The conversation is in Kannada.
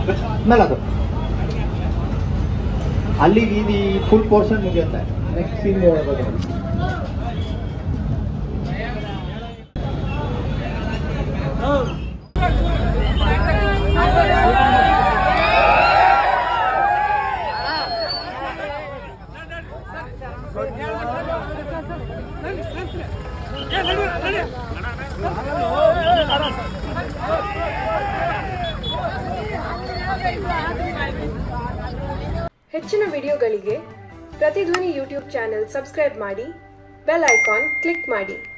ಆಮೇಲೆ ಅದು ಅಲ್ಲಿ ಇದು ಫುಲ್ ಪೋರ್ಷನ್ ಮುಗಿಯುತ್ತೆ ನೆಕ್ಸ್ಟ್ ಸೀನ್ ಹೇಳ್ಬೋದು ಹೆಚ್ಚಿನ ವಿಡಿಯೋಗಳಿಗೆ ಪ್ರತಿಧ್ವನಿ ಯೂಟ್ಯೂಬ್ ಚಾನೆಲ್ ಸಬ್ಸ್ಕ್ರೈಬ್ ಮಾಡಿ ಬೆಲ್ ಐಕಾನ್ ಕ್ಲಿಕ್ ಮಾಡಿ